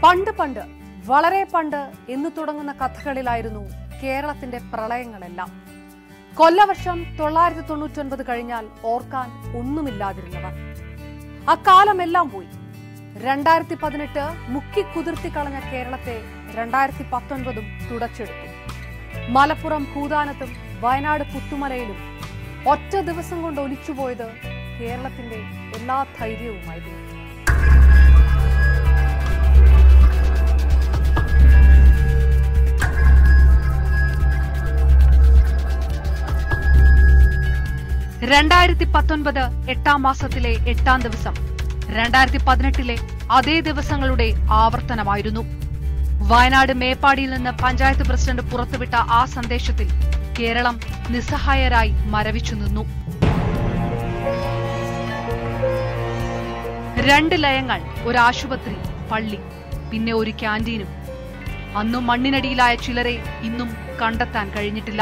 പണ്ട് പണ്ട് വളരെ പണ്ട് എന്ന് തുടങ്ങുന്ന കഥകളിലായിരുന്നു കേരളത്തിന്റെ പ്രളയങ്ങളെല്ലാം കൊല്ലവർഷം തൊള്ളായിരത്തി തൊണ്ണൂറ്റൊൻപത് കഴിഞ്ഞാൽ ഓർക്കാൻ ഒന്നുമില്ലാതിരുന്നവർ അക്കാലമെല്ലാം പോയി രണ്ടായിരത്തി പതിനെട്ട് മുക്കി കുതിർത്തി കളഞ്ഞ കേരളത്തെ രണ്ടായിരത്തി പത്തൊൻപതും തുടച്ചെടുത്തു മലപ്പുറം ഭൂതാനത്തും വയനാട് പുത്തുമലയിലും ഒറ്റ ദിവസം കൊണ്ട് ഒലിച്ചുപോയത് കേരളത്തിന്റെ എല്ലാ ധൈര്യവുമായിരുന്നു രണ്ടായിരത്തി പത്തൊൻപത് എട്ടാം മാസത്തിലെ എട്ടാം ദിവസം രണ്ടായിരത്തി പതിനെട്ടിലെ അതേ ദിവസങ്ങളുടെ ആവർത്തനമായിരുന്നു വയനാട് മേപ്പാടിയിൽ നിന്ന് പഞ്ചായത്ത് പ്രസിഡന്റ് പുറത്തുവിട്ട ആ സന്ദേശത്തിൽ കേരളം നിസ്സഹായരായി മരവിച്ചു നിന്നു രണ്ട് ലയങ്ങൾ ഒരു ആശുപത്രി പള്ളി പിന്നെ ഒരു ക്യാന്റീനും അന്നും മണ്ണിനടിയിലായ ചിലരെ ഇന്നും കണ്ടെത്താൻ കഴിഞ്ഞിട്ടില്ല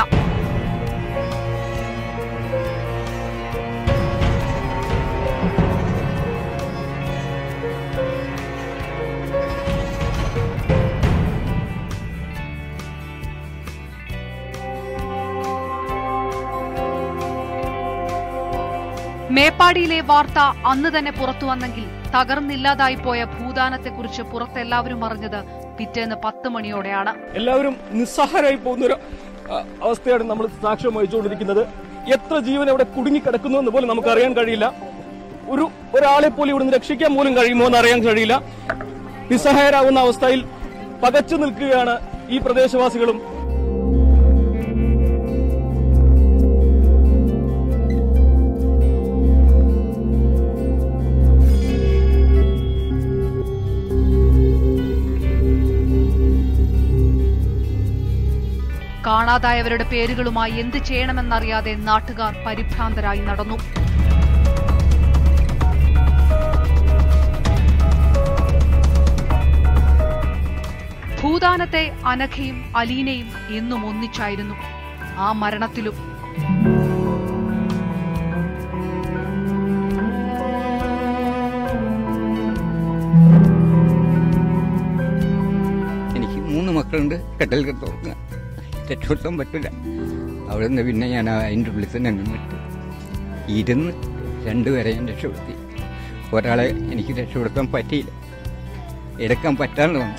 മേപ്പാടിയിലെ വാർത്ത അന്ന് തന്നെ പുറത്തു വന്നെങ്കിൽ തകർന്നില്ലാതായി പോയ ഭൂദാനത്തെക്കുറിച്ച് പുറത്തെല്ലാവരും അറിഞ്ഞത് പിറ്റേന്ന് പത്ത് മണിയോടെയാണ് എല്ലാവരും നിസ്സഹാരായി പോകുന്ന ഒരു ആ, അവസ്ഥയാണ് നമ്മൾ സാക്ഷ്യം വഹിച്ചുകൊണ്ടിരിക്കുന്നത് എത്ര ജീവൻ അവിടെ കുടുങ്ങിക്കിടക്കുന്നു എന്ന് പോലും നമുക്ക് അറിയാൻ കഴിയില്ല ഒരു ഒരാളെ പോലും ഇവിടുന്ന് രക്ഷിക്കാൻ പോലും കഴിയുമോ എന്ന് അറിയാൻ കഴിയില്ല നിസ്സഹായരാകുന്ന അവസ്ഥയിൽ പകച്ചു നിൽക്കുകയാണ് ഈ പ്രദേശവാസികളും കാണാതായവരുടെ പേരുകളുമായി എന്ത് ചെയ്യണമെന്നറിയാതെ നാട്ടുകാർ പരിഭ്രാന്തരായി നടന്നു ഭൂദാനത്തെ അനഘയും അലീനയും എന്നും ഒന്നിച്ചായിരുന്നു ആ മരണത്തിലും എനിക്ക് മൂന്ന് മക്കളുണ്ട് കെട്ടൽ തുറക്കുക രക്ഷപ്പെടുത്താൻ പറ്റില്ല അവിടെ നിന്ന് പിന്നെ ഞാൻ അതിൻ്റെ ഉള്ളിൽ തന്നെ നിന്നിട്ട് ഇരുന്ന് രണ്ടുപേരെ ഞാൻ രക്ഷപ്പെടുത്തി ഒരാളെ എനിക്ക് രക്ഷപ്പെടുത്താൻ പറ്റിയില്ല എടുക്കാൻ പറ്റാണ്ട് വന്നു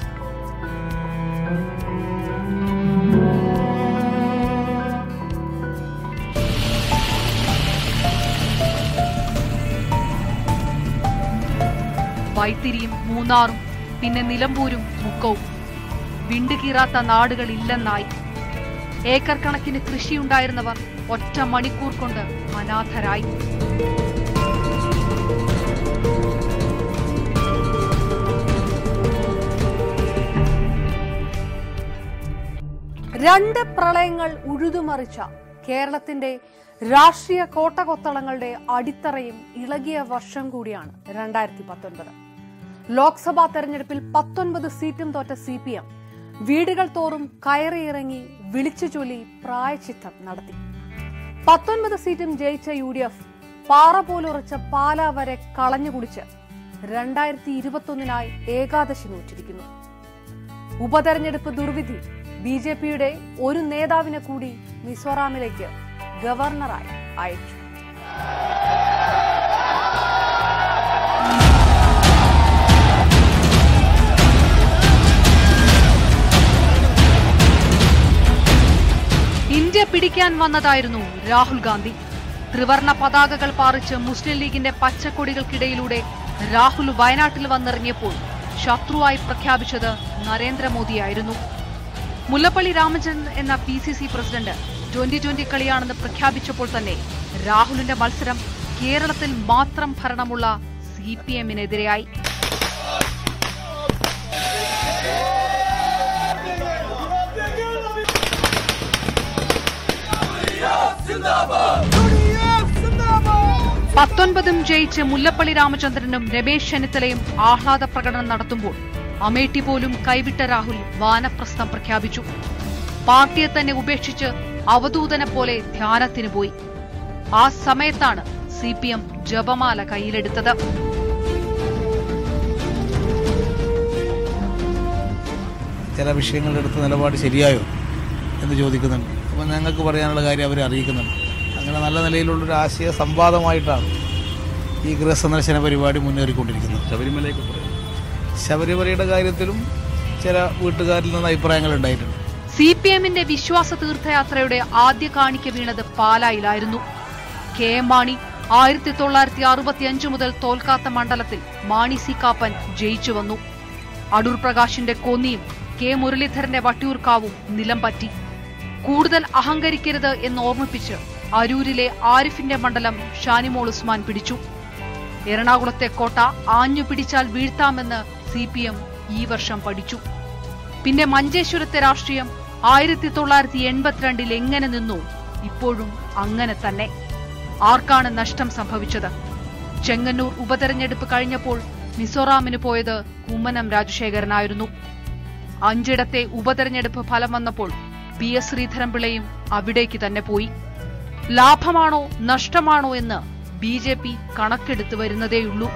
വൈത്തിരിയും മൂന്നാറും പിന്നെ നിലമ്പൂരും മുക്കവും വിണ്ടുകീറാത്ത നാടുകളില്ലെന്നായി ഏക്കർ കണക്കിന് കൃഷിയുണ്ടായിരുന്നവർ ഒറ്റ മണിക്കൂർ കൊണ്ട് അനാഥരായി രണ്ട് പ്രളയങ്ങൾ ഉഴുതുമറിച്ച കേരളത്തിന്റെ രാഷ്ട്രീയ കോട്ടകൊത്തളങ്ങളുടെ അടിത്തറയും ഇളകിയ വർഷം കൂടിയാണ് രണ്ടായിരത്തി പത്തൊൻപത് ലോക്സഭാ തെരഞ്ഞെടുപ്പിൽ പത്തൊൻപത് സീറ്റും തോറ്റ സി പി എം വീടുകൾ തോറും കയറിയിറങ്ങി വിളിച്ചു ചൊല്ലി പ്രായച്ചിത്തം നടത്തി പത്തൊൻപത് സീറ്റും ജയിച്ച യു ഡി എഫ് പാറ പോലുറച്ച പാലാ വരെ കളഞ്ഞുകുടിച്ച് രണ്ടായിരത്തി ഇരുപത്തൊന്നിനായി ഏകാദശി നോറ്റിരിക്കുന്നു ഉപതെരഞ്ഞെടുപ്പ് ദുർവിധി ബി ജെ പിയുടെ ഒരു നേതാവിനെ കൂടി മിസോറാമിലേക്ക് ഗവർണറായി അയച്ചു ഇന്ത്യ പിടിക്കാൻ വന്നതായിരുന്നു രാഹുൽ ഗാന്ധി ത്രിവർണ പതാകകൾ പാറിച്ച് മുസ്ലിം ലീഗിന്റെ പച്ചക്കൊടികൾക്കിടയിലൂടെ രാഹുൽ വയനാട്ടിൽ വന്നിറങ്ങിയപ്പോൾ ശത്രുവായി പ്രഖ്യാപിച്ചത് നരേന്ദ്രമോദിയായിരുന്നു മുല്ലപ്പള്ളി രാമചന്ദ്രൻ എന്ന P C C president twenty twenty കളിയാണെന്ന് പ്രഖ്യാപിച്ചപ്പോൾ തന്നെ രാഹുലിന്റെ മത്സരം കേരളത്തിൽ മാത്രം ഭരണമുള്ള സി പി എമ്മിനെതിരെയായി പത്തൊൻപതും ജയിച്ച് മുല്ലപ്പള്ളി രാമചന്ദ്രനും രമേശ് ചെന്നിത്തലയും ആഹ്ലാദ പ്രകടനം നടത്തുമ്പോൾ അമേഠി പോലും കൈവിട്ട രാഹുൽ വാനപ്രസ്ഥം പ്രഖ്യാപിച്ചു പാർട്ടിയെ തന്നെ ഉപേക്ഷിച്ച് അവധൂതനെ പോലെ ധ്യാനത്തിന് പോയി ആ സമയത്താണ് സി പി എം ജപമാല കയ്യിലെടുത്തത് ചില വിഷയങ്ങളെടുത്ത് നിലപാട് ശരിയായോ എന്ന് ചോദിക്കുന്നുണ്ട് അപ്പോൾ ഞങ്ങൾക്ക് പറയാനുള്ള കാര്യം അവരെ അറിയിക്കുന്നുണ്ട് അങ്ങനെ നല്ല നിലയിലുള്ളൊരു ആശയ സംവാദമായിട്ടാണ് ഈ ഗൃഹസന്ദർശന പരിപാടി മുന്നേറിക്കൊണ്ടിരിക്കുന്നത് ശബരിമലയൊക്കെ പറയും ശബരിമലയുടെ കാര്യത്തിലും ചില വീട്ടുകാരിൽ നിന്ന് അഭിപ്രായങ്ങൾ ഉണ്ടായിട്ടുണ്ട് സി പി എമ്മിന്റെ വിശ്വാസ തീർത്ഥയാത്രയുടെ ആദ്യ കാണിക്ക വീണത് പാലായിലായിരുന്നു കെ എം മാണി ആയിരത്തി തൊള്ളായിരത്തി അറുപത്തിയഞ്ച് മുതൽ തോൽക്കാത്ത മണ്ഡലത്തിൽ മാണി സി കാപ്പൻ ജയിച്ചു വന്നു അടൂർ പ്രകാശിന്റെ കോന്നിയും കെ മുരളീധരന്റെ വട്ടിയൂർക്കാവും നിലം പറ്റി കൂടുതൽ അഹങ്കരിക്കരുത് എന്ന് ഓർമ്മിപ്പിച്ച് അരൂരിലെ ആരിഫിന്റെ മണ്ഡലം ഷാനിമോൾ ഉസ്മാൻ പിടിച്ചു എറണാകുളത്തെ കോട്ട ആഞ്ഞു പിടിച്ചാൽ വീഴ്ത്താമെന്ന് സി പി എം ഈ വർഷം പഠിച്ചു പിന്നെ മഞ്ചേശ്വരത്തെ രാഷ്ട്രീയം ആയിരത്തി തൊള്ളായിരത്തി എൺപത്തിരണ്ടിൽ എങ്ങനെ നിന്നു ഇപ്പോഴും അങ്ങനെ തന്നെ ആർക്കാണ് നഷ്ടം സംഭവിച്ചത് ചെങ്ങന്നൂർ ഉപതെരഞ്ഞെടുപ്പ് കഴിഞ്ഞപ്പോൾ മിസോറാമിന് പോയത് കുമ്മനം രാജശേഖരനായിരുന്നു അഞ്ചിടത്തെ ഉപതെരഞ്ഞെടുപ്പ് ഫലം വന്നപ്പോൾ പി എസ് ശ്രീധരൻപിള്ളയും അവിടേക്ക് തന്നെ പോയി ലാഭമാണോ നഷ്ടമാണോ എന്ന് ബി ജെ പി കണക്കെടുത്തു വരുന്നതേയുള്ളൂ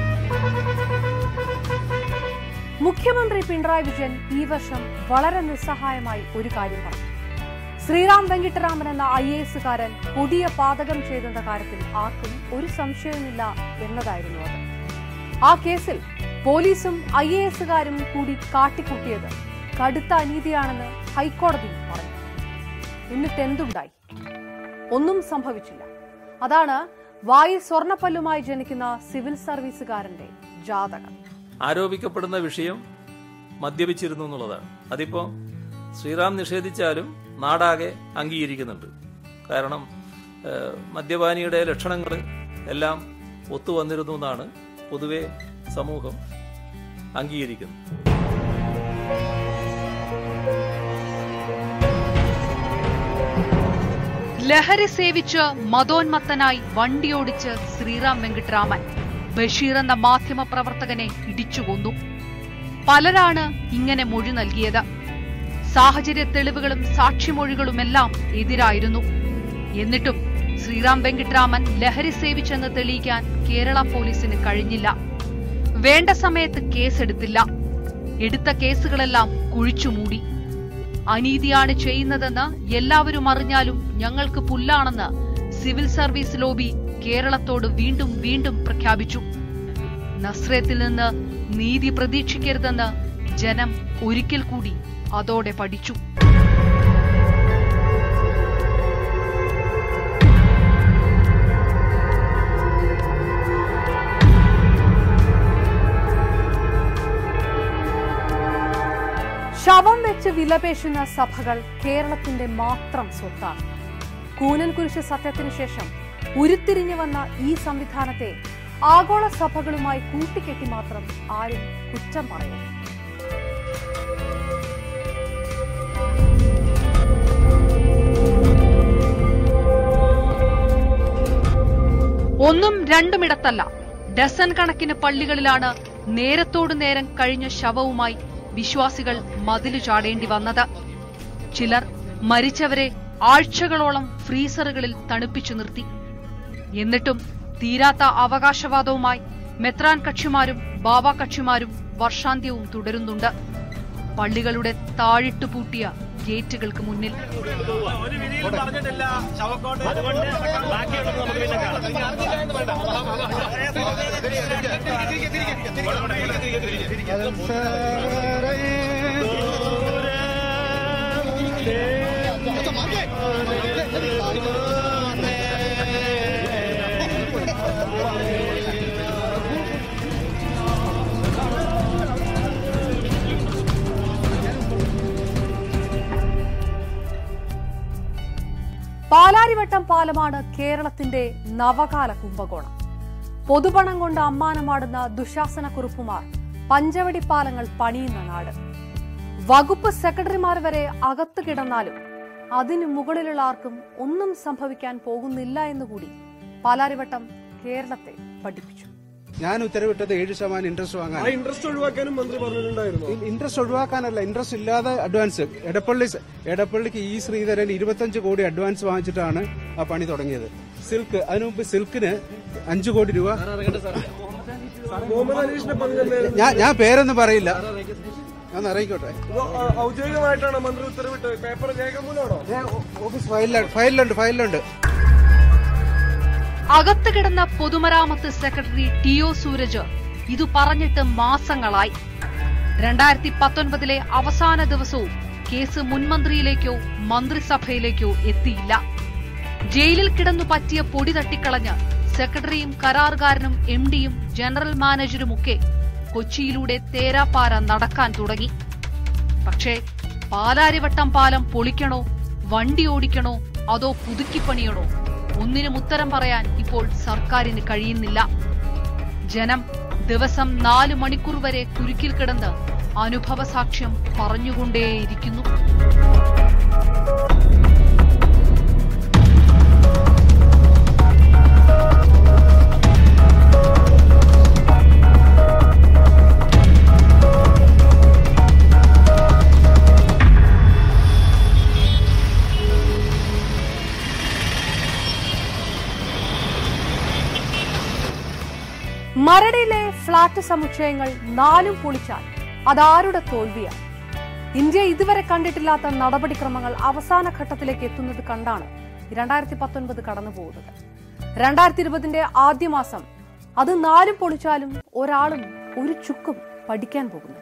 മുഖ്യമന്ത്രി പിണറായി വിജയൻ ഈ വർഷം വളരെ നിസ്സഹായമായി ഒരു കാര്യം പറഞ്ഞു ശ്രീറാം വെങ്കിട്ടരാമൻ എന്ന ഐ എ എസുകാരൻ കൊടിയ പാതകം ചെയ്തെന്ന കാര്യത്തിൽ ആർക്കും ഒരു സംശയവുമില്ല എന്നതായിരുന്നു അത് ആ കേസിൽ പോലീസും ഐ എ എസുകാരും കൂടി കാട്ടിക്കൂട്ടിയത് കടുത്ത അനീതിയാണെന്ന് ഹൈക്കോടതി പറഞ്ഞു എന്നിട്ട് എന്തുണ്ടായി ഒന്നും സംഭവിച്ചില്ല അതാണ് വായിൽ സ്വർണപ്പല്ലുമായി ജനിക്കുന്ന സിവിൽ സർവീസുകാരന്റെ ജാതകം ആരോപിക്കപ്പെടുന്ന വിഷയം മദ്യപിച്ചിരുന്നു എന്നുള്ളതാണ് അതിപ്പോ ശ്രീറാം നിഷേധിച്ചാലും നാടാകെ അംഗീകരിക്കുന്നുണ്ട് കാരണം ഏഹ്, മദ്യപാനിയുടെ ലക്ഷണങ്ങൾ എല്ലാം ഒത്തുവന്നിരുന്നു എന്നാണ് പൊതുവെ സമൂഹം അംഗീകരിക്കുന്നത് ലഹരി സേവിച്ച് മതോന്മത്തനായി വണ്ടിയോടിച്ച് ശ്രീറാം വെങ്കിട്ടരാമൻ ബഷീർ എന്ന മാധ്യമ പ്രവർത്തകനെ ഇടിച്ചുകൊന്നു പലരാണ് ഇങ്ങനെ മൊഴി നൽകിയത് സാഹചര്യ തെളിവുകളും സാക്ഷിമൊഴികളുമെല്ലാം എതിരായിരുന്നു എന്നിട്ടും ശ്രീറാം വെങ്കിട്ടരാമൻ ലഹരി സേവിച്ചെന്ന് തെളിയിക്കാൻ കേരള പോലീസിന് കഴിഞ്ഞില്ല വേണ്ട സമയത്ത് കേസെടുത്തില്ല എടുത്ത കേസുകളെല്ലാം കുഴിച്ചുമൂടി അനീതിയാണ് ചെയ്യുന്നതെന്ന് എല്ലാവരും അറിഞ്ഞാലും ഞങ്ങൾക്ക് പുല്ലാണെന്ന് സിവിൽ സർവീസ് ലോബി കേരളത്തോട് വീണ്ടും വീണ്ടും പ്രഖ്യാപിച്ചു നസ്രത്തിൽ നിന്ന് നീതി പ്രതീക്ഷിക്കരുതെന്ന് ജനം ഒരിക്കൽ കൂടി അതോടെ പഠിച്ചു ശവം വെച്ച് വിലപേശുന്ന സഭകൾ കേരളത്തിന്റെ മാത്രം സ്വത്താണ് കൂനൻകുരിശ് സത്യത്തിനു ശേഷം ഉരുത്തിരിഞ്ഞു വന്ന ഈ സംവിധാനത്തെ ആഗോള സഭകളുമായി കൂട്ടിക്കെട്ടി മാത്രം ആരും കുറ്റം പറയുന്നു ഒന്നും രണ്ടുമിടത്തല്ല ഡസൻ കണക്കിന് പള്ളികളിലാണ് നേരത്തോടു നേരം കഴിഞ്ഞ ശവവുമായി വിശ്വാസികൾ മതിലു ചാടേണ്ടി വന്നത് ചിലർ മരിച്ചവരെ ആഴ്ചകളോളം ഫ്രീസറുകളിൽ തണുപ്പിച്ചു നിർത്തി എന്നിട്ടും തീരാത്ത അവകാശവാദവുമായി മെത്രാൻ കക്ഷിമാരും ബാബ കക്ഷിമാരും വർഷാന്ത്യവും തുടരുന്നുണ്ട് പള്ളികളുടെ താഴിട്ടു പൂട്ടിയ ഗേറ്റുകൾക്ക് മുന്നിൽ പാലാരിവട്ടം പാലമാണ് കേരളത്തിന്റെ നവകാല കുംഭകോണം പൊതുപണം കൊണ്ട് അമ്മാനമാടുന്ന ദുശാസന കുറുപ്പുമാർ പഞ്ചവടി പാലങ്ങൾ പണിയുന്ന നാട് വകുപ്പ് സെക്രട്ടറിമാർ വരെ അകത്ത് കിടന്നാലും അതിനു മുകളിലുള്ള ആർക്കും ഒന്നും സംഭവിക്കാൻ പോകുന്നില്ല എന്നുകൂടി പാലാരിവട്ടം കേരളത്തെ പഠിപ്പിച്ചു ഞാൻ ഉത്തരവിട്ടത് ഏഴ് ശതമാനം ഇൻട്രസ്റ്റ് വാങ്ങാൻ ഇൻട്രസ്റ്റ് ഒഴിവാക്കാനും മന്ത്രി പറഞ്ഞിട്ടുണ്ടായിരുന്നു ഇൻട്രസ്റ്റ് ഒഴിവാക്കാനല്ല ഇൻട്രസ്റ്റ് ഇല്ലാതെ അഡ്വാൻസ് എടപ്പള്ളി എടപ്പള്ളിക്ക് ഈ ശ്രീധരൻ ഇരുപത്തഞ്ച് കോടി അഡ്വാൻസ് വാങ്ങിച്ചിട്ടാണ് ആ പണി തുടങ്ങിയത് സിൽക്ക് അതിനു മുമ്പ് സിൽക്കിന് അഞ്ചു കോടി രൂപ മുഹമ്മദ് അനീഷിനെ പങ്കെടുത്ത ഞാൻ ഞാൻ പേരൊന്നും പറയില്ല ഞാൻ അറിയിക്കോട്ടെ ഔദ്യോഗികമായിട്ടാണ് മന്ത്രി ഉത്തരവിട്ട് പേപ്പർ രേഖമൂലമാണോ ഞാൻ ഓ- ഓഫീസ് ഫയലിലാണ് ഫയലിലുണ്ട് ഫയലിലുണ്ട് അകത്ത് കിടന്ന പൊതുമരാമത്ത് സെക്രട്ടറി ടി ഒ സൂരജ് ഇത് പറഞ്ഞിട്ട് മാസങ്ങളായി രണ്ടായിരത്തി പത്തൊൻപതിലെ അവസാന ദിവസവും കേസ് മുൻമന്ത്രിയിലേക്കോ മന്ത്രിസഭയിലേക്കോ എത്തിയില്ല ജയിലിൽ കിടന്നു പറ്റിയ പൊടി തട്ടിക്കളഞ്ഞ് സെക്രട്ടറിയും കരാറുകാരനും എം ഡിയും ജനറൽ മാനേജരുമൊക്കെ കൊച്ചിയിലൂടെ തേരാപ്പാര നടക്കാൻ തുടങ്ങി പക്ഷേ പാലാരിവട്ടം പാലം പൊളിക്കണോ വണ്ടി ഓടിക്കണോ അതോ പുതുക്കിപ്പണിയണോ ഒന്നിനും ഉത്തരം പറയാൻ ഇപ്പോൾ സർക്കാരിന് കഴിയുന്നില്ല ജനം ദിവസം നാല് മണിക്കൂർ വരെ കുരുക്കിൽ കിടന്ന് അനുഭവ സാക്ഷ്യം പറഞ്ഞുകൊണ്ടേയിരിക്കുന്നു മരടിലെ ഫ്ളാറ്റ് സമുച്ചയങ്ങൾ നാലും പൊളിച്ചാൽ അതാരുടെ തോൽവിയാണ് ഇന്ത്യ ഇതുവരെ കണ്ടിട്ടില്ലാത്ത നടപടിക്രമങ്ങൾ അവസാന ഘട്ടത്തിലേക്ക് എത്തുന്നത് കണ്ടാണ് രണ്ടായിരത്തി പത്തൊൻപത് കടന്നു പോകുന്നത് രണ്ടായിരത്തി ഇരുപതിന്റെ ആദ്യ മാസം അത് നാലും പൊളിച്ചാലും ഒരാളും ഒരു ചുക്കും പഠിക്കാൻ പോകുന്നില്ല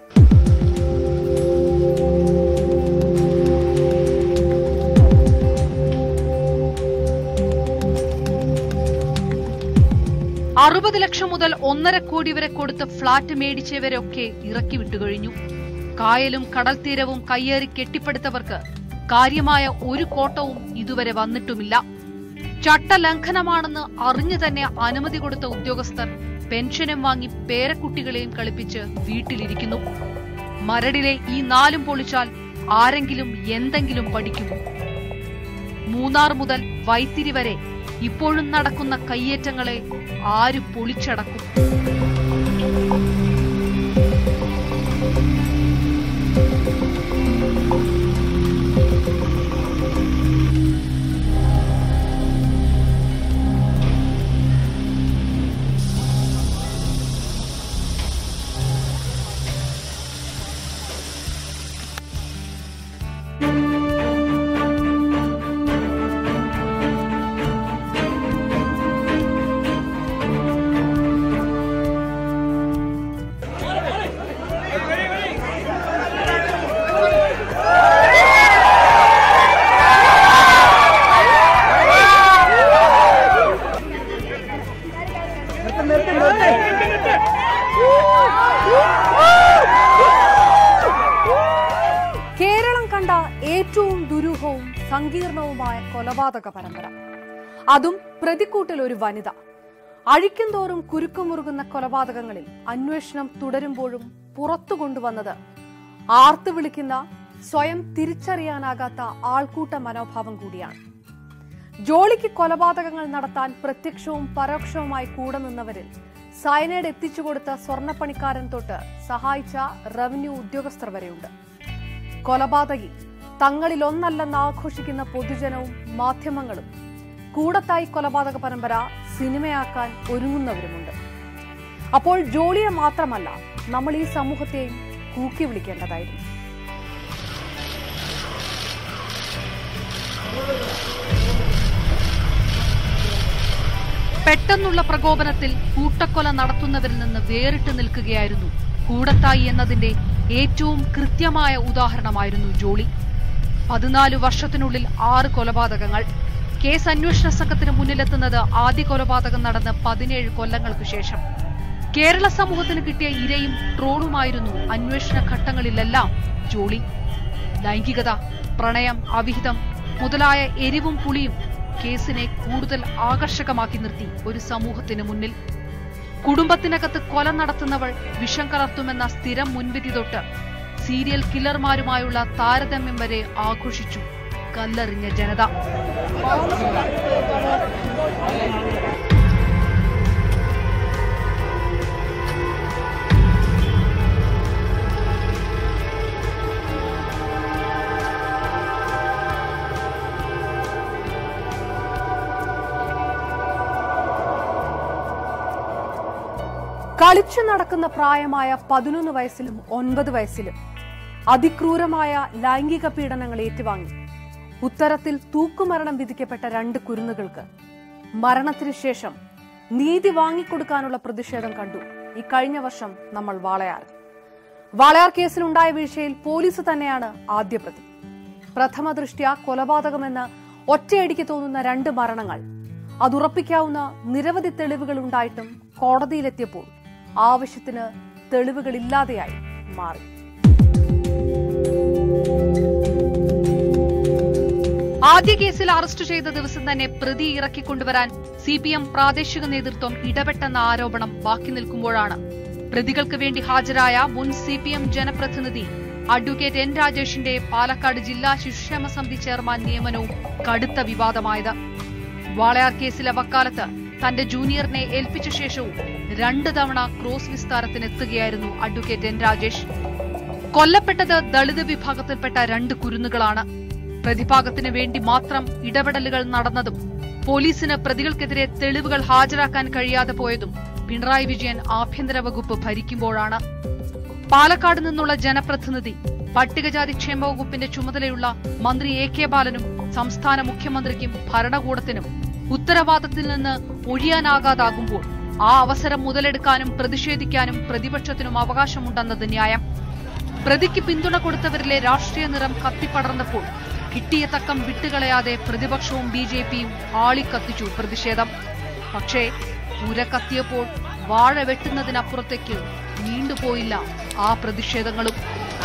അറുപത് ലക്ഷം മുതൽ ഒന്നര കോടി വരെ കൊടുത്ത് ഫ്ളാറ്റ് മേടിച്ചവരൊക്കെ ഇറക്കി വിട്ടുകഴിഞ്ഞു കായലും കടൽ തീരവും കയ്യേറി കെട്ടിപ്പടുത്തവർക്ക് കാര്യമായ ഒരു കോട്ടവും ഇതുവരെ വന്നിട്ടുമില്ല ചട്ടലംഘനമാണെന്ന് അറിഞ്ഞു തന്നെ അനുമതി കൊടുത്ത ഉദ്യോഗസ്ഥർ പെൻഷനും വാങ്ങി പേരക്കുട്ടികളെയും കളിപ്പിച്ച് വീട്ടിലിരിക്കുന്നു മരടിലെ ഈ നാലും പൊളിച്ചാൽ ആരെങ്കിലും എന്തെങ്കിലും പഠിക്കുമോ മൂന്നാർ മുതൽ വൈത്തിരി വരെ ഇപ്പോഴും നടക്കുന്ന കയ്യേറ്റങ്ങളെ ആര് പൊളിച്ചടക്കും കേരളം കണ്ട ഏറ്റവും ദുരൂഹവും സങ്കീർണവുമായ കൊലപാതക പരമ്പര അതും പ്രതിക്കൂട്ടിൽ ഒരു വനിത അഴിക്കുംതോറും കുരുക്കുമുറുകുന്ന കൊലപാതകങ്ങളിൽ അന്വേഷണം തുടരുമ്പോഴും പുറത്തു കൊണ്ടുവന്നത് ആർത്തു വിളിക്കുന്ന സ്വയം തിരിച്ചറിയാനാകാത്ത ആൾക്കൂട്ട മനോഭാവം കൂടിയാണ് ജോളിക്ക് കൊലപാതകങ്ങൾ നടത്താൻ പ്രത്യക്ഷവും പരോക്ഷവുമായി കൂടെ നിന്നവരിൽ സയനൈഡ് എത്തിച്ചു കൊടുത്ത സ്വർണ്ണപ്പണിക്കാരൻ തൊട്ട് സഹായിച്ച റവന്യൂ ഉദ്യോഗസ്ഥർ വരെയുണ്ട് കൊലപാതകി തങ്ങളിൽ ഒന്നല്ലെന്ന് ആഘോഷിക്കുന്ന പൊതുജനവും മാധ്യമങ്ങളും കൂടത്തായി കൊലപാതക പരമ്പര സിനിമയാക്കാൻ ഒരുങ്ങുന്നവരുമുണ്ട് അപ്പോൾ ജോളിയെ മാത്രമല്ല നമ്മൾ ഈ സമൂഹത്തെയും കൂക്കി വിളിക്കേണ്ടതായിരുന്നു പെട്ടെന്നുള്ള പ്രകോപനത്തിൽ കൂട്ടക്കൊല നടത്തുന്നവരിൽ നിന്ന് വേറിട്ട് നിൽക്കുകയായിരുന്നു കൂടത്തായി എന്നതിന്റെ ഏറ്റവും കൃത്യമായ ഉദാഹരണമായിരുന്നു ജോളി പതിനാല് വർഷത്തിനുള്ളിൽ ആറ് കൊലപാതകങ്ങൾ കേസ് അന്വേഷണ സംഘത്തിന് മുന്നിലെത്തുന്നത് ആദ്യ കൊലപാതകം നടന്ന് പതിനേഴ് കൊല്ലങ്ങൾക്ക് ശേഷം കേരള സമൂഹത്തിന് കിട്ടിയ ഇരയും ട്രോളുമായിരുന്നു അന്വേഷണ ഘട്ടങ്ങളിലെല്ലാം ജോളി ലൈംഗികത പ്രണയം അവിഹിതം മുതലായ എരിവും പുളിയും കേസിനെ കൂടുതൽ ആകർഷകമാക്കി നിർത്തി ഒരു സമൂഹത്തിന് മുന്നിൽ കുടുംബത്തിനകത്ത് കൊല നടത്തുന്നവൾ വിഷം കലർത്തുമെന്ന സ്ഥിരം മുൻവിധി തൊട്ട് സീരിയൽ കില്ലർമാരുമായുള്ള താരതമ്യം വരെ ആഘോഷിച്ചു കല്ലെറിഞ്ഞ ജനത കളിച്ചു നടക്കുന്ന പ്രായമായ പതിനൊന്ന് വയസ്സിലും ഒൻപത് വയസ്സിലും അതിക്രൂരമായ ലൈംഗിക പീഡനങ്ങൾ ഏറ്റുവാങ്ങി ഉത്തരത്തിൽ തൂക്കുമരണം വിധിക്കപ്പെട്ട രണ്ട് കുരുന്നുകൾക്ക് മരണത്തിന് ശേഷം നീതി വാങ്ങിക്കൊടുക്കാനുള്ള പ്രതിഷേധം കണ്ടു ഈ കഴിഞ്ഞ വർഷം നമ്മൾ വാളയാർ വാളയാർ കേസിലുണ്ടായ വീഴ്ചയിൽ പോലീസ് തന്നെയാണ് ആദ്യ പ്രതി പ്രഥമ ദൃഷ്ട്യാ കൊലപാതകമെന്ന് ഒറ്റയടിക്ക് തോന്നുന്ന രണ്ട് മരണങ്ങൾ അതുറപ്പിക്കാവുന്ന നിരവധി തെളിവുകൾ ഉണ്ടായിട്ടും കോടതിയിലെത്തിയപ്പോൾ ആവശ്യത്തിന് തെളിവുകളില്ലാതെയായി മാറി ആദ്യ കേസിൽ അറസ്റ്റ് ചെയ്ത ദിവസം തന്നെ പ്രതി ഇറക്കിക്കൊണ്ടുവരാൻ സി പി എം പ്രാദേശിക നേതൃത്വം ഇടപെട്ടെന്ന ആരോപണം ബാക്കി നിൽക്കുമ്പോഴാണ് പ്രതികൾക്ക് വേണ്ടി ഹാജരായ മുൻ സി പി എം ജനപ്രതിനിധി അഡ്വക്കേറ്റ് എൻ രാജേഷിന്റെ പാലക്കാട് ജില്ലാ ശിശുക്ഷേമ സമിതി ചെയർമാൻ നിയമനവും കടുത്ത വിവാദമായത് വാളയാർ കേസിലെ വക്കാലത്ത് തന്റെ ജൂനിയറിനെ ഏൽപ്പിച്ച ശേഷവും രണ്ട് തവണ ക്രോസ് വിസ്താരത്തിനെത്തുകയായിരുന്നു അഡ്വക്കേറ്റ് എൻ രാജേഷ് കൊല്ലപ്പെട്ടത് ദളിത് വിഭാഗത്തിൽപ്പെട്ട രണ്ട് കുരുന്നുകളാണ് പ്രതിഭാഗത്തിന് വേണ്ടി മാത്രം ഇടപെടലുകൾ നടന്നതും പോലീസിന് പ്രതികൾക്കെതിരെ തെളിവുകൾ ഹാജരാക്കാൻ കഴിയാതെ പോയതും പിണറായി വിജയൻ ആഭ്യന്തര വകുപ്പ് ഭരിക്കുമ്പോഴാണ് പാലക്കാട് നിന്നുള്ള ജനപ്രതിനിധി പട്ടികജാതി ക്ഷേമ വകുപ്പിന്റെ ചുമതലയുള്ള മന്ത്രി എ കെ ബാലനും സംസ്ഥാന മുഖ്യമന്ത്രിക്കും ഭരണകൂടത്തിനും ഉത്തരവാദിത്തത്തിൽ നിന്ന് ഒഴിയാനാകാതാകുമ്പോൾ ആ അവസരം മുതലെടുക്കാനും പ്രതിഷേധിക്കാനും പ്രതിപക്ഷത്തിനും അവകാശമുണ്ടെന്നത് ന്യായം പ്രതിക്ക് പിന്തുണ കൊടുത്തവരിലെ രാഷ്ട്രീയ നിറം കത്തിപ്പടർന്നപ്പോൾ കിട്ടിയ തക്കം വിട്ടുകളയാതെ പ്രതിപക്ഷവും ബി ജെ പിയും ആളിക്കത്തിച്ചു പ്രതിഷേധം പക്ഷേ പുര കത്തിയപ്പോൾ വാഴ വെട്ടുന്നതിനപ്പുറത്തേക്ക് നീണ്ടുപോയില്ല ആ പ്രതിഷേധങ്ങളും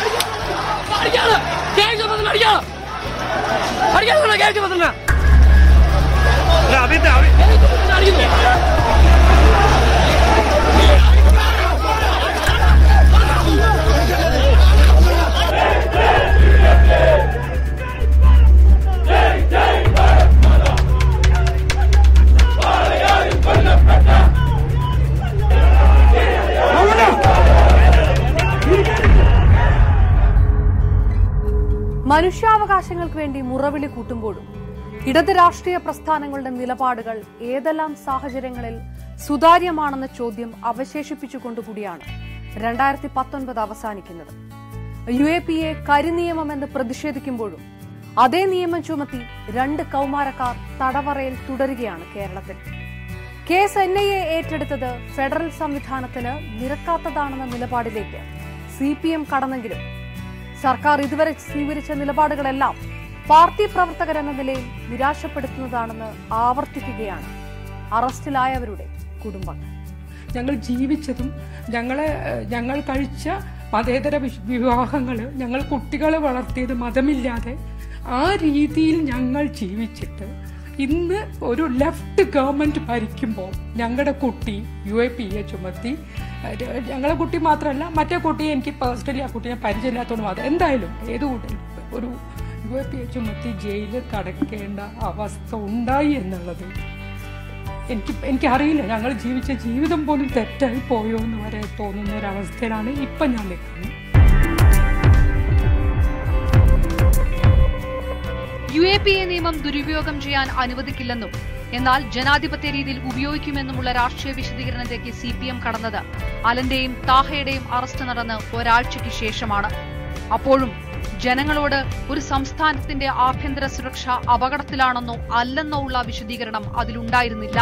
മനുഷ്യാവകാശങ്ങൾക്ക് വേണ്ടി മുറവിളി കൂട്ടുമ്പോഴും ഇടത് രാഷ്ട്രീയ പ്രസ്ഥാനങ്ങളുടെ നിലപാടുകൾ ഏതെല്ലാം സാഹചര്യങ്ങളിൽ സുതാര്യമാണെന്ന ചോദ്യം അവശേഷിപ്പിച്ചുകൊണ്ടുകൂടിയാണ് രണ്ടായിരത്തി പത്തൊൻപത് അവസാനിക്കുന്നത് യു എ പി എ കരിനിയമമെന്ന് പ്രതിഷേധിക്കുമ്പോഴും അതേ നിയമം ചുമത്തി രണ്ട് കൗമാരക്കാർ തടവറയിൽ തുടരുകയാണ് കേരളത്തിൽ കേസ് എൻ ഐ എ ഏറ്റെടുത്തത് ഫെഡറൽ സംവിധാനത്തിന് നിരക്കാത്തതാണെന്ന നിലപാടിലേക്ക് സി പി എം കടന്നെങ്കിലും സർക്കാർ ഇതുവരെ സ്വീകരിച്ച നിലപാടുകളെല്ലാം പാർട്ടി പ്രവർത്തകരെന്ന നിലയിൽ നിരാശപ്പെടുത്തുന്നതാണെന്ന് ആവർത്തിക്കുകയാണ് അറസ്റ്റിലായവരുടെ കുടുംബങ്ങൾ ഞങ്ങൾ ജീവിച്ചതും ഞങ്ങളെ ഏഹ്, ഞങ്ങൾ കഴിച്ച മതേതര വിവാഹങ്ങൾ ഞങ്ങൾ കുട്ടികളെ വളർത്തിയത് മതമില്ലാതെ ആ രീതിയിൽ ഞങ്ങൾ ജീവിച്ചിട്ട് ഇന്ന് ഒരു ലെഫ്റ്റ് ഗവൺമെന്റ് ഭരിക്കുമ്പോൾ ഞങ്ങളുടെ കുട്ടി യു എ പി എ ചുമത്തി ഏഹ്, ഞങ്ങളെ കുട്ടി മാത്രമല്ല മറ്റേ കുട്ടി എനിക്ക് പേഴ്സണലി ആ കുട്ടിയെ പരിചയമില്ലാത്തതുകൊണ്ട് മാത്രം എന്തായാലും ഏത് കുട്ടി ഒരു യു എ പി എ ചുമത്തി ജയിലിൽ കടക്കേണ്ട അവസ്ഥ ഉണ്ടായി എന്നുള്ളത് എനിക്ക് എനിക്കറിയില്ല ഞങ്ങൾ ജീവിച്ച ജീവിതം പോലും തെറ്റായി പോയോ എന്ന് വരെ തോന്നുന്ന ഒരവസ്ഥയിലാണ് ഇപ്പം ഞാൻ നിൽക്കുന്നത് യു എ പി എ നിയമം ദുരുപയോഗം ചെയ്യാൻ അനുവദിക്കില്ലെന്നും എന്നാൽ ജനാധിപത്യ രീതിയിൽ ഉപയോഗിക്കുമെന്നുമുള്ള രാഷ്ട്രീയ വിശദീകരണത്തിലേക്ക് സി പി എം കടന്നത് അലന്റെയും താഹയുടെയും അറസ്റ്റ് നടന്ന് ഒരാഴ്ചയ്ക്ക് ശേഷമാണ് അപ്പോഴും ജനങ്ങളോട് ഒരു സംസ്ഥാനത്തിന്റെ ആഭ്യന്തര സുരക്ഷ അപകടത്തിലാണെന്നോ അല്ലെന്നോ ഉള്ള വിശദീകരണം അതിലുണ്ടായിരുന്നില്ല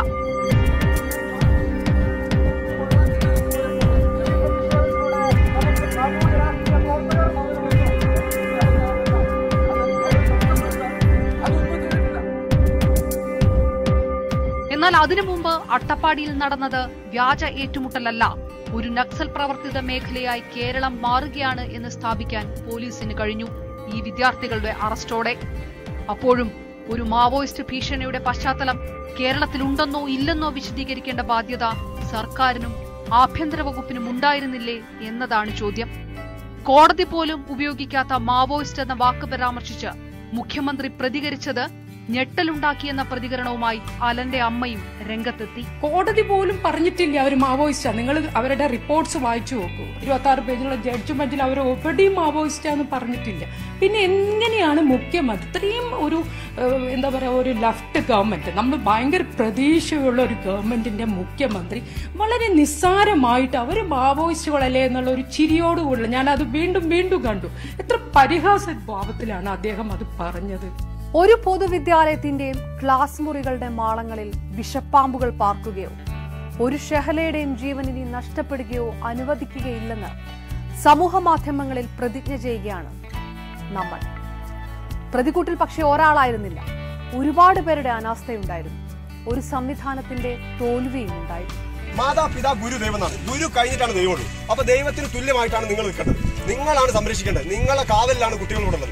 എന്നാൽ അതിനു മുമ്പ് അട്ടപ്പാടിയിൽ നടന്നത് വ്യാജ ഏറ്റുമുട്ടലല്ല ഒരു നക്സൽ പ്രവർത്തിത മേഖലയായി കേരളം മാറുകയാണ് എന്ന് സ്ഥാപിക്കാൻ പോലീസിന് കഴിഞ്ഞു ഈ വിദ്യാർത്ഥികളുടെ അറസ്റ്റോടെ അപ്പോഴും ഒരു മാവോയിസ്റ്റ് ഭീഷണിയുടെ പശ്ചാത്തലം കേരളത്തിലുണ്ടെന്നോ ഇല്ലെന്നോ വിശദീകരിക്കേണ്ട ബാധ്യത സർക്കാരിനും ആഭ്യന്തര വകുപ്പിനും ഉണ്ടായിരുന്നില്ലേ എന്നതാണ് ചോദ്യം കോടതി പോലും ഉപയോഗിക്കാത്ത മാവോയിസ്റ്റ് എന്ന വാക്ക് പരാമർശിച്ച് മുഖ്യമന്ത്രി പ്രതികരിച്ചത് ഞെട്ടലുണ്ടാക്കിയെന്ന പ്രതികരണവുമായി അലന്റെ അമ്മയും രംഗത്തെത്തി കോടതി പോലും പറഞ്ഞിട്ടില്ല അവർ മാവോയിസ്റ്റാ നിങ്ങൾ അവരുടെ റിപ്പോർട്ട്സ് വായിച്ചു നോക്കൂ ഇരുപത്തി ആറ് പേജുള്ള ജഡ്ജ്മെന്റിൽ അവർ എവിടെയും മാവോയിസ്റ്റാന്ന് പറഞ്ഞിട്ടില്ല പിന്നെ എങ്ങനെയാണ് മുഖ്യമന്ത്രി ഇത്രയും ഒരു ഏഹ്, എന്താ പറയുക ഒരു ലെഫ്റ്റ് ഗവൺമെന്റ് നമ്മൾ ഭയങ്കര പ്രതീക്ഷയുള്ള ഒരു ഗവൺമെന്റിന്റെ മുഖ്യമന്ത്രി വളരെ നിസ്സാരമായിട്ട് അവർ മാവോയിസ്റ്റുകളല്ലേ എന്നുള്ള ഒരു ചിരിയോടുകൂടില്ല ഞാൻ അത് വീണ്ടും വീണ്ടും കണ്ടു എത്ര പരിഹാസ ഭാവത്തിലാണ് അദ്ദേഹം അത് പറഞ്ഞത് ഒരു പൊതുവിദ്യാലയത്തിന്റെയും ക്ലാസ് മുറികളുടെ മാളങ്ങളിൽ വിഷപ്പാമ്പുകൾ പാർക്കുകയോ ഒരു ഷെഹലയുടെയും ജീവൻ ഇനി നഷ്ടപ്പെടുകയോ അനുവദിക്കുകയില്ലെന്ന് സമൂഹ മാധ്യമങ്ങളിൽ പ്രതിജ്ഞ ചെയ്യുകയാണ് നമ്മൾ പ്രതികൂട്ടിൽ പക്ഷെ ഒരാളായിരുന്നില്ല ഒരുപാട് പേരുടെ അനാസ്ഥയുണ്ടായിരുന്നു ഒരു സംവിധാനത്തിന്റെ തോൽവിയും ഉണ്ടായിരുന്നു മാതാപിതാ ഗുരു ദൈവം എന്നാണ് ഗുരു കഴിഞ്ഞിട്ടാണ് ദൈവമുള്ളൂ അപ്പൊ ദൈവത്തിന് തുല്യമായിട്ടാണ് നിങ്ങൾ നിൽക്കേണ്ടത് നിങ്ങളാണ് സംരക്ഷിക്കേണ്ടത് നിങ്ങളെ കാവലിലാണ് കുട്ടികളോടുള്ളത്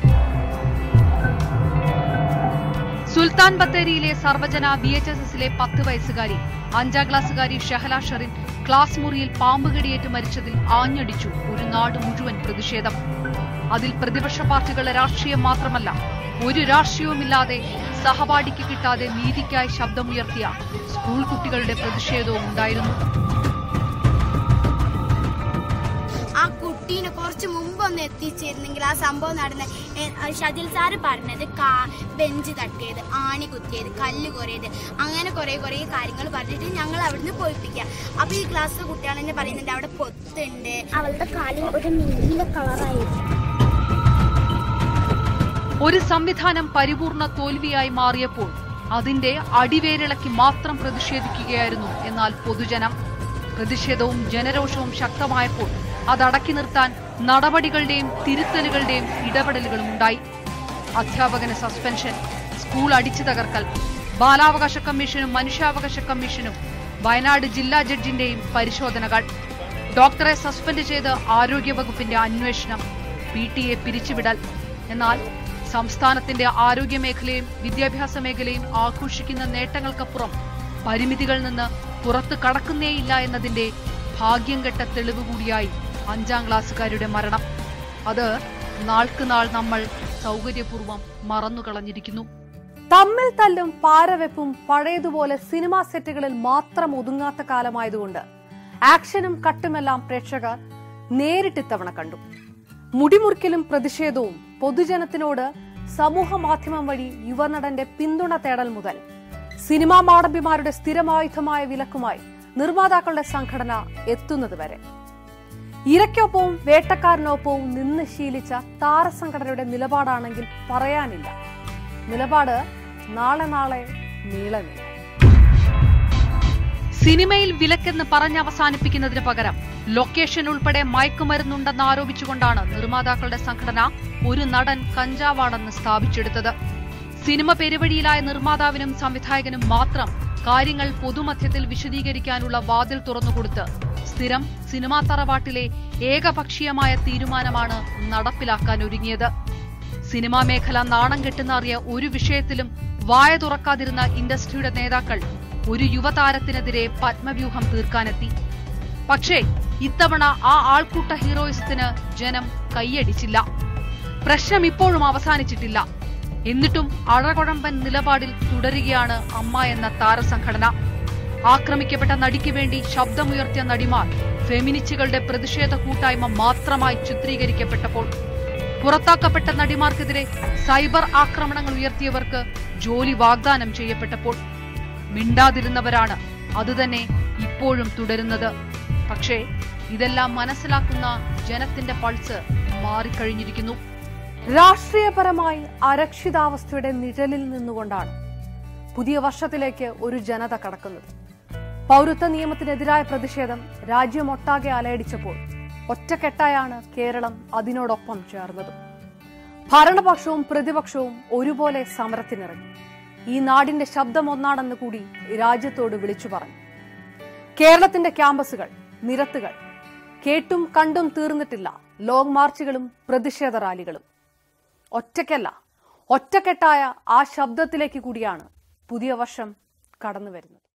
സുൽത്താൻ ബത്തേരിയിലെ സർവജന ബി എച്ച് എസ് എസിലെ പത്ത് വയസ്സുകാരി അഞ്ചാം ക്ലാസ്സുകാരി ഷഹല ഷറിൻ ക്ലാസ് മുറിയിൽ പാമ്പ് കടിയേറ്റ് മരിച്ചതിൽ ആഞ്ഞടിച്ചു ഒരു നാട് മുഴുവൻ പ്രതിഷേധം അതിൽ പ്രതിപക്ഷ പാർട്ടികളുടെ രാഷ്ട്രീയം മാത്രമല്ല ഒരു രാഷ്ട്രീയവുമില്ലാതെ സഹപാഠിക്ക് കിട്ടാതെ നീതിക്കായി ശബ്ദമുയർത്തിയ സ്കൂൾ കുട്ടികളുടെ പ്രതിഷേധവും ഉണ്ടായിരുന്നു ആ കുട്ടീനെ കുറച്ച് മുമ്പ് ഒന്ന് എത്തിച്ചിരുന്നെങ്കിൽ ആ സംഭവം നടന്ന എ- ആ ഷതിൽ സാറ് പറഞ്ഞത് കാ ബെഞ്ച് തട്ടിയത് ആണി കുത്തിയത് കല്ല് കുറയത് അങ്ങനെ കുറെ കുറെ കാര്യങ്ങൾ പറഞ്ഞിട്ട് ഞങ്ങൾ അവിടുന്ന് പോയിപ്പിക്കുക അപ്പൊ ഈ ക്ലാസ്സിലെ കുട്ടികൾ തന്നെ പറയുന്നുണ്ട് അവിടെ പൊത്തുണ്ട് അവളുടെ കാലിൽ ഒരു നീല കളറായിരുന്നു ഒരു സംവിധാനം പരിപൂർണ തോൽവിയായി മാറിയപ്പോൾ അതിന്റെ അടിവേരിളക്കി മാത്രം പ്രതിഷേധിക്കുകയായിരുന്നു എന്നാൽ പൊതുജനം പ്രതിഷേധവും ജനരോഷവും ശക്തമായപ്പോൾ അതടക്കി നിർത്താൻ നടപടികളുടെയും തിരുത്തലുകളുടെയും ഇടപെടലുകളും ഉണ്ടായി അധ്യാപകന് സസ്പെൻഷൻ സ്കൂൾ അടിച്ചു തകർക്കൽ ബാലാവകാശ കമ്മീഷനും മനുഷ്യാവകാശ കമ്മീഷനും വയനാട് ജില്ലാ ജഡ്ജിന്റെയും പരിശോധനകൾ ഡോക്ടറെ സസ്പെൻഡ് ചെയ്ത് ആരോഗ്യവകുപ്പിന്റെ അന്വേഷണം പി ടി എ പിരിച്ചുവിടൽ എന്നാൽ സംസ്ഥാനത്തിന്റെ ആരോഗ്യ മേഖലയും വിദ്യാഭ്യാസ മേഖലയും ആഘോഷിക്കുന്ന നേട്ടങ്ങൾക്കപ്പുറം പരിമിതികളിൽ നിന്ന് പുറത്തു കടക്കുന്നേയില്ല എന്നതിന്റെ ഭാഗ്യം കെട്ട തെളിവ് കൂടിയായി അഞ്ചാം ക്ലാസ്സുകാരുടെ മരണം അത് നാൾക്ക് നാൾ നമ്മൾ സൗകര്യപൂർവ്വം മറന്നുകളഞ്ഞിരിക്കുന്നു തമ്മിൽ തല്ലും പാരവെപ്പും പഴയതുപോലെ സിനിമാ സെറ്റുകളിൽ മാത്രം ഒതുങ്ങാത്ത കാലമായതുകൊണ്ട് ആക്ഷനും കട്ടുമെല്ലാം പ്രേക്ഷകർ നേരിട്ടിത്തവണ കണ്ടു മുടിമുറിക്കലും പ്രതിഷേധവും പൊതുജനത്തിനോട് സമൂഹ മാധ്യമം വഴി യുവനടന്റെ പിന്തുണ തേടൽ മുതൽ സിനിമാ മാടമ്പിമാരുടെ സ്ഥിരമായുധമായ വിലക്കുമായി നിർമ്മാതാക്കളുടെ സംഘടന എത്തുന്നത് വരെ ഇരയ്ക്കൊപ്പവും വേട്ടക്കാരനൊപ്പവും നിന്ന് ശീലിച്ച താരസംഘടനയുടെ നിലപാടാണെങ്കിൽ പറയാനില്ല നിലപാട് നാളെ നാളെ നീളെ നീളെ സിനിമയിൽ വിലക്കെന്ന് പറഞ്ഞ് അവസാനിപ്പിക്കുന്നതിന് പകരം ലൊക്കേഷൻ ഉൾപ്പെടെ മയക്കുമരുന്നുണ്ടെന്ന് ആരോപിച്ചുകൊണ്ടാണ് നിർമ്മാതാക്കളുടെ സംഘടന ഒരു നടൻ കഞ്ചാവാണെന്ന് സ്ഥാപിച്ചെടുത്തത് സിനിമ പെരുവഴിയിലായ നിർമ്മാതാവിനും സംവിധായകനും മാത്രം കാര്യങ്ങൾ പൊതുമധ്യത്തിൽ വിശദീകരിക്കാനുള്ള വാതിൽ തുറന്നുകൊടുത്ത് സ്ഥിരം സിനിമാ തറവാട്ടിലെ ഏകപക്ഷീയമായ തീരുമാനമാണ് നടപ്പിലാക്കാൻ ഒരുങ്ങിയത് സിനിമാ മേഖല നാണം കെട്ടുന്നറിയ ഒരു വിഷയത്തിലും വായ തുറക്കാതിരുന്ന ഇൻഡസ്ട്രിയുടെ നേതാക്കൾ ഒരു യുവതാരത്തിനെതിരെ പത്മവ്യൂഹം തീർക്കാനെത്തി പക്ഷേ ഇത്തവണ ആ ആൾക്കൂട്ട ഹീറോയിസത്തിന് ജനം കൈയടിച്ചില്ല പ്രശ്നം ഇപ്പോഴും അവസാനിച്ചിട്ടില്ല എന്നിട്ടും അഴകുഴമ്പൻ നിലപാടിൽ തുടരുകയാണ് അമ്മ എന്ന താരസംഘടന ആക്രമിക്കപ്പെട്ട നടിക്ക് വേണ്ടി ശബ്ദമുയർത്തിയ നടിമാർ ഫെമിനിസ്റ്റുകളുടെ പ്രതിഷേധ കൂട്ടായ്മ മാത്രമായി ചിത്രീകരിക്കപ്പെട്ടപ്പോൾ പുറത്താക്കപ്പെട്ട നടിമാർക്കെതിരെ സൈബർ ആക്രമണങ്ങൾ ഉയർത്തിയവർക്ക് ജോലി വാഗ്ദാനം ചെയ്യപ്പെട്ടപ്പോൾ മിണ്ടാതിരുന്നവരാണ് അതുതന്നെ ഇപ്പോഴും തുടരുന്നത് പക്ഷേ ഇതെല്ലാം മനസ്സിലാക്കുന്ന ജനത്തിന്റെ പൾസ് മാറിക്കഴിഞ്ഞിരിക്കുന്നു രാഷ്ട്രീയപരമായി അരക്ഷിതാവസ്ഥയുടെ നിഴലിൽ നിന്നുകൊണ്ടാണ് പുതിയ വർഷത്തിലേക്ക് ഒരു ജനത കടക്കുന്നത് പൗരത്വ നിയമത്തിനെതിരായ പ്രതിഷേധം രാജ്യമൊട്ടാകെ അലയടിച്ചപ്പോൾ ഒറ്റക്കെട്ടായാണ് കേരളം അതിനോടൊപ്പം ചേർന്നത് ഭരണപക്ഷവും പ്രതിപക്ഷവും ഒരുപോലെ സമരത്തിനിറങ്ങി ഈ നാടിന്റെ ശബ്ദം ഒന്നാണെന്ന് കൂടി രാജ്യത്തോട് വിളിച്ചു പറഞ്ഞു കേരളത്തിന്റെ ക്യാമ്പസുകൾ നിരത്തുകൾ കേട്ടും കണ്ടും തീർന്നിട്ടില്ല ലോങ് മാർച്ചുകളും പ്രതിഷേധ റാലികളും ഒറ്റയ്ക്കല്ല ഒറ്റക്കെട്ടായ ആ ശബ്ദത്തിലേക്ക് കൂടിയാണ് പുതിയ വർഷം കടന്നു വരുന്നത്